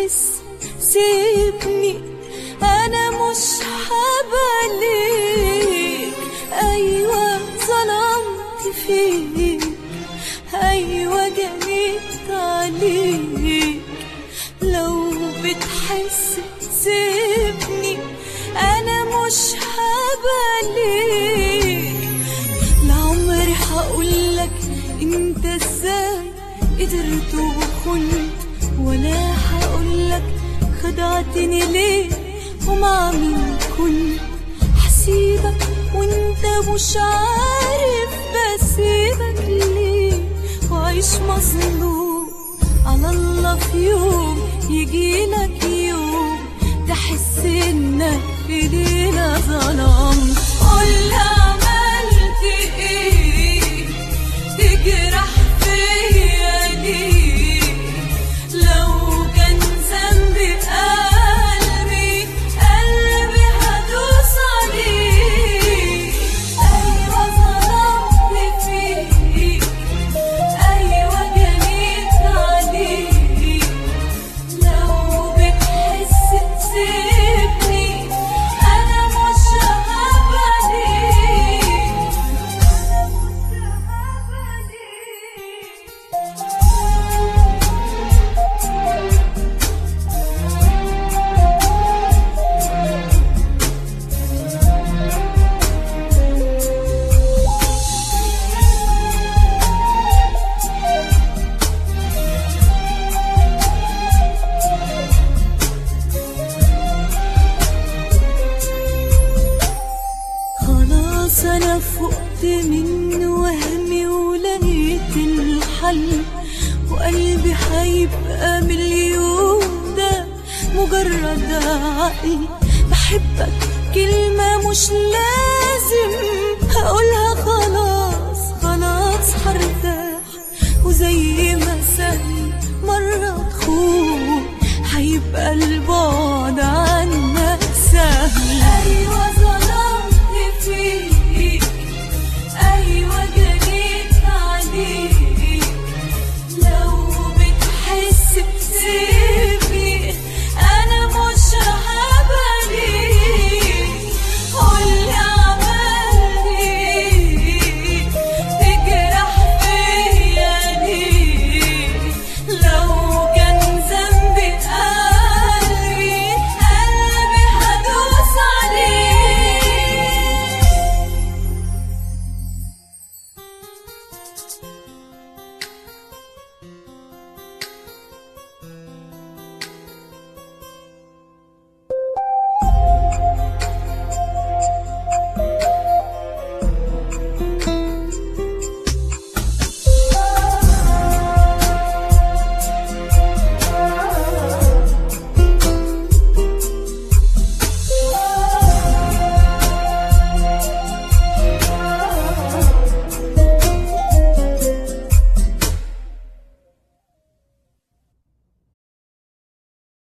بتحس سيبني انا مش حباليك ايوه ظلمت فيك ايوه جنيت عليك لو بتحس سيبني انا مش حباليك لعمري هقولك انت ازاي قدرت وخنت ولا هقولك خدعتني ليه ومع مين كنت هسيبك وانت مش عارف بسيبك ليه وعيش مظلوم على الله في يوم يجيلك يوم تحس انك في ايدينا ظلام قول عملت ايه تجرح فيا ليه لو كان ذنبي قلبي قلبي هدوس عليه ايوه ظلمت فيك ايوه جنيت عليك لو بتحس تسيبني انا مش هباليك خلاص انا فقت من وهمي ولقيت الحل وقلبي هيبقى مليون ده مجرد عقل بحبك كلمة مش لازم هقولها خلاص خلاص هرتاح وزي ما سهل مرة تخون هيبقى